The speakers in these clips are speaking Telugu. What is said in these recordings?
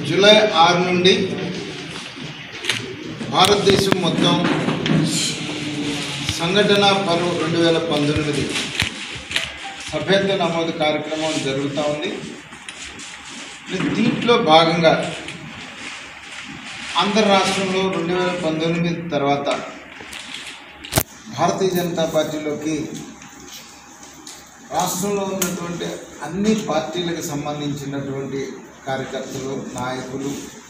జూలై ఆరు నుండి భారతదేశం మొత్తం సంఘటన పరు రెండు వేల పంతొమ్మిది సభ్యత్వ నమోదు కార్యక్రమం జరుగుతూ ఉంది దీంట్లో భాగంగా ఆంధ్ర రాష్ట్రంలో రెండు వేల పంతొమ్మిది తర్వాత భారతీయ జనతా పార్టీలోకి రాష్ట్రంలో ఉన్నటువంటి అన్ని పార్టీలకు సంబంధించినటువంటి కార్యకర్తలు నాయకులు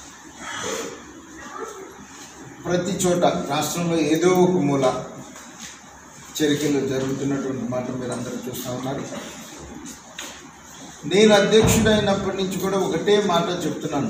ప్రతి చోట రాష్ట్రంలో ఏదో ఒక మూల చర్యలు జరుగుతున్నటువంటి మాట మీరు అందరూ చూస్తూ ఉన్నారు నేను అధ్యక్షుడైనప్పటి నుంచి కూడా ఒకటే మాట చెప్తున్నాను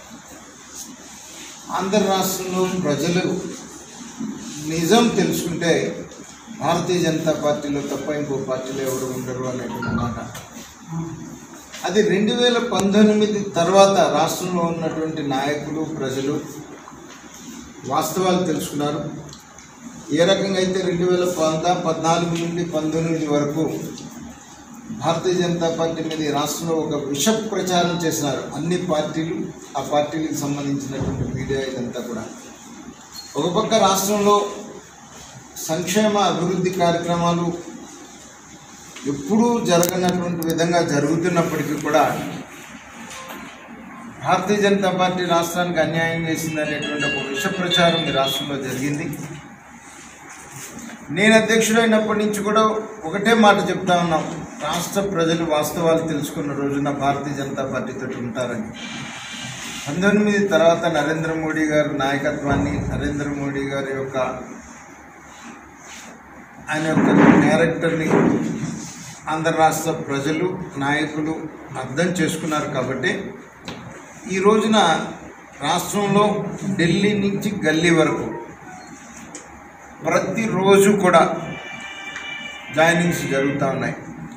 ఆంధ్ర రాష్ట్రంలో ప్రజలు నిజం తెలుసుకుంటే భారతీయ జనతా పార్టీలో తప్ప ఇంకో పార్టీలో ఎవరు ఉండరు అనేటువంటి మాట అది రెండు వేల పంతొమ్మిది తర్వాత రాష్ట్రంలో ఉన్నటువంటి నాయకులు ప్రజలు వాస్తవాలు తెలుసుకున్నారు ఏ రకంగా అయితే రెండు వేల పంద పద్నాలుగు నుండి పంతొమ్మిది వరకు భారతీయ జనతా పార్టీ మీద ఈ రాష్ట్రంలో ఒక విష ప్రచారం చేసినారు అన్ని పార్టీలు ఆ పార్టీలకు సంబంధించినటువంటి మీడియా ఇదంతా కూడా ఒక పక్క రాష్ట్రంలో సంక్షేమ అభివృద్ధి కార్యక్రమాలు ఎప్పుడూ జరగనటువంటి విధంగా జరుగుతున్నప్పటికీ కూడా భారతీయ జనతా పార్టీ రాష్ట్రానికి అన్యాయం చేసింది అనేటువంటి ఒక విష ప్రచారం ఈ రాష్ట్రంలో జరిగింది నేను అధ్యక్షుడైనప్పటి నుంచి కూడా ఒకటే మాట చెప్తా ఉన్నాం రాష్ట్ర ప్రజలు వాస్తవాలు తెలుసుకున్న రోజున భారతీయ జనతా పార్టీతో ఉంటారని పంతొమ్మిది తర్వాత నరేంద్ర మోడీ గారి నాయకత్వాన్ని నరేంద్ర మోడీ గారి యొక్క ఆయన యొక్క క్యారెక్టర్ని ఆంధ్ర రాష్ట్ర ప్రజలు నాయకులు అర్థం చేసుకున్నారు కాబట్టి ఈ రోజున రాష్ట్రంలో ఢిల్లీ నుంచి గల్లీ వరకు ప్రతిరోజు కూడా జాయినింగ్స్ జరుగుతూ ఉన్నాయి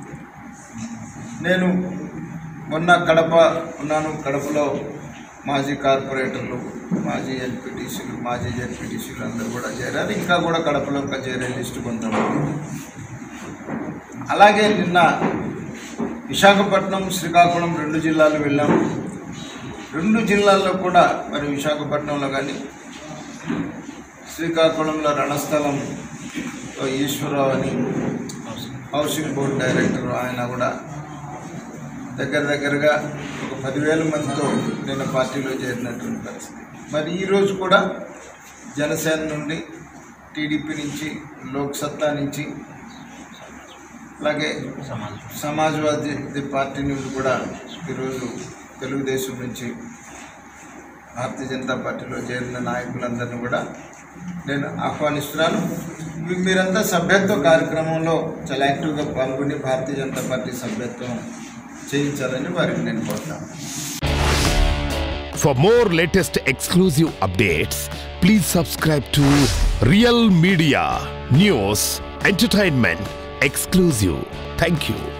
నేను మొన్న కడప ఉన్నాను కడపలో మాజీ కార్పొరేటర్లు మాజీ ఎన్పిటిసీలు మాజీ జెడ్పీటీసీలు అందరూ కూడా చేరారు ఇంకా కూడా కడపలో ఇంకా చేరే లిస్టు కొంతమంది అలాగే నిన్న విశాఖపట్నం శ్రీకాకుళం రెండు జిల్లాలు వెళ్ళాం రెండు జిల్లాల్లో కూడా మరి విశాఖపట్నంలో కానీ శ్రీకాకుళంలో రణస్థలం ఈశ్వరరావు అని హౌసింగ్ బోర్డ్ డైరెక్టర్ ఆయన కూడా దగ్గర దగ్గరగా ఒక పదివేల మందితో నిన్న పార్టీలో చేరినటువంటి పరిస్థితి మరి ఈరోజు కూడా జనసేన నుండి టీడీపీ నుంచి లోక్సత్తా నుంచి అలాగే సమాజ్వాదీ పార్టీ నుండి కూడా ఈరోజు తెలుగుదేశం నుంచి భారతీయ జనతా పార్టీలో చేరిన నాయకులందరినీ కూడా నేను ఆహ్వానిస్తున్నాను మీ- మీరంతా సభ్యత్వ కార్యక్రమంలో చాలా యాక్టివ్గా పాల్గొని భారతీయ జనతా పార్టీ సభ్యత్వం చేయించాలని వారికి నేను కోరుతాను For more latest exclusive updates, please subscribe to Real Media News Entertainment Exclusive. Thank you.